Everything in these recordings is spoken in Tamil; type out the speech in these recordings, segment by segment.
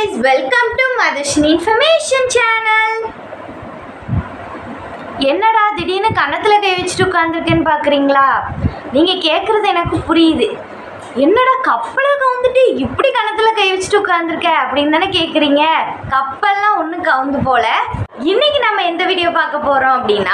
families welcome to Madhushni information channel என்னடா திடீர்னு கன்னத்தில் கை வச்சுட்டு உட்காந்துருக்கேன்னு பார்க்குறீங்களா நீங்கள் கேட்குறது எனக்கு புரியுது என்னடா கப்பலை கவுந்துட்டு இப்படி கன்னத்தில் கை வச்சுட்டு உட்காந்துருக்க அப்படின்னு தானே கேட்குறீங்க கப்பல்லாம் ஒன்றும் கவுந்து போல இன்னைக்கு நம்ம எந்த வீடியோ பார்க்க போகிறோம் அப்படின்னா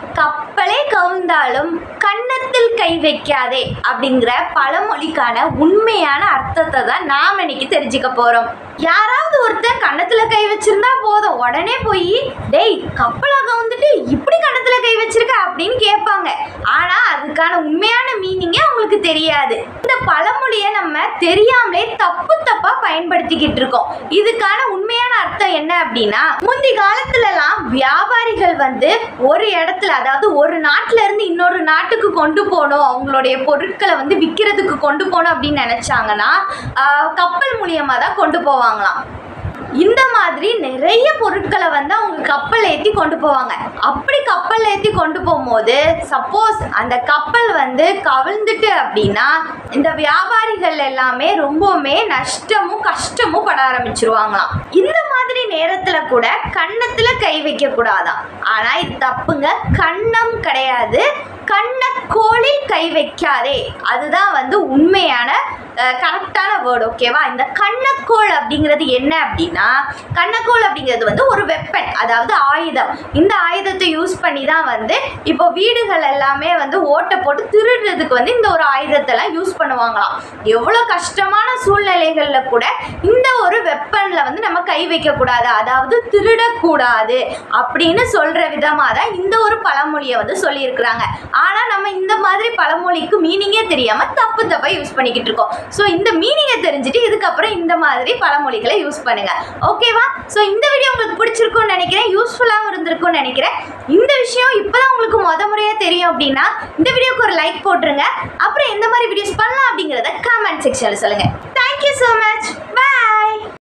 கப்பலே கவுந்தாலும் கன்னத்தில் கை வைக்காதே அப்படிங்கிற பழமொழிக்கான உண்மையான அர்த்தத்தை தான் நாம் இன்னைக்கு தெரிஞ்சுக்க போகிறோம் யாராவது ஒருத்தன் கன்னத்துல கை வச்சிருந்தா போதும் உடனே போய் டேய் கப்பலை கவுந்துட்டு இப்படி கன்னத்துல கை வச்சிருக்க அப்படின்னு கேட்பாங்க ஆனா அதுக்கான உண்மையான மீனிங்கே அவங்களுக்கு தெரியாது இந்த பழமொழியை நம்ம தெரியாமலே தப்பு தப்பா பயன்படுத்திக்கிட்டு இருக்கோம் இதுக்கான உண்மையான அர்த்தம் என்ன அப்படின்னா முந்தி காலத்துலலாம் வியாபாரிகள் வந்து ஒரு இடத்துல அதாவது ஒரு நாட்டுல இருந்து இன்னொரு நாட்டுக்கு கொண்டு போகணும் அவங்களுடைய பொருட்களை வந்து விற்கிறதுக்கு கொண்டு போகணும் அப்படின்னு நினைச்சாங்கன்னா ஆஹ், கப்பல் மூலியமா தான் கொண்டு போவாங்களாம் இந்த மாதிரி நிறைய பொருட்களை வந்து அவங்க கப்பல் ஏற்றி கொண்டு போவாங்க அப்படி கப்பல் ஏற்றி கொண்டு போகும்போது சப்போஸ் அந்த கப்பல் வந்து கவிழ்ந்துட்டு அப்படின்னா இந்த வியாபாரிகள் எல்லாமே ரொம்பவுமே நஷ்டமும் கஷ்டமும் பட ஆரம்பிச்சிருவாங்களாம் இந்த மாதிரி நேரத்தில் கூட கன்னத்தில் கை வைக்க கூடாதாம் ஆனால் இது தப்புங்க கன்னம் கிடையாது கண்ணக்கோளில் கை வைக்காதே அதுதான் வந்து உண்மையான கரெக்டான வேர்டு ஓகேவா இந்த கண்ணக்கோள் அப்படிங்கிறது என்ன அப்படின்னா கண்ணக்கோள் அப்படிங்கிறது வந்து ஒரு வெப்பன் அதாவது ஆயுதம் இந்த ஆயுதத்தை யூஸ் பண்ணி தான் வந்து இப்போ வீடுகள் எல்லாமே வந்து ஓட்டை போட்டு திருடுறதுக்கு வந்து இந்த ஒரு ஆயுதத்தெல்லாம் யூஸ் பண்ணுவாங்களாம் எவ்வளோ கஷ்டமான சூழ்நிலைகளில் கூட இந்த ஒரு வெப்பனில் வந்து நம்ம கை வைக்கக்கூடாது அதாவது திருடக்கூடாது அப்படின்னு சொல்கிற விதமாக தான் இந்த ஒரு பழமொழியை வந்து சொல்லியிருக்கிறாங்க ஆனால் நம்ம இந்த மாதிரி பழமொழிக்கு மீனிங்கே தெரியாமல் தப்பு தப்பாக யூஸ் பண்ணிக்கிட்டு இருக்கோம் ஸோ இந்த மீனிங்கை தெரிஞ்சுட்டு இதுக்கப்புறம் இந்த மாதிரி பழமொழிகளை யூஸ் பண்ணுங்க ஓகேவா ஸோ இந்த வீடியோ உங்களுக்கு பிடிச்சிருக்கும்னு நினைக்கிறேன் யூஸ்ஃபுல்லாகவும் இருந்திருக்கும்னு நினைக்கிறேன் இந்த விஷயம் இப்போதான் உங்களுக்கு முத முறையாக தெரியும் அப்படின்னா இந்த வீடியோக்கு ஒரு லைக் போட்டுருங்க அப்புறம் எந்த மாதிரி வீடியோஸ் பண்ணலாம் அப்படிங்கிறத கமெண்ட் செக்ஷனில் சொல்லுங்கள் தேங்க்யூ ஸோ மச்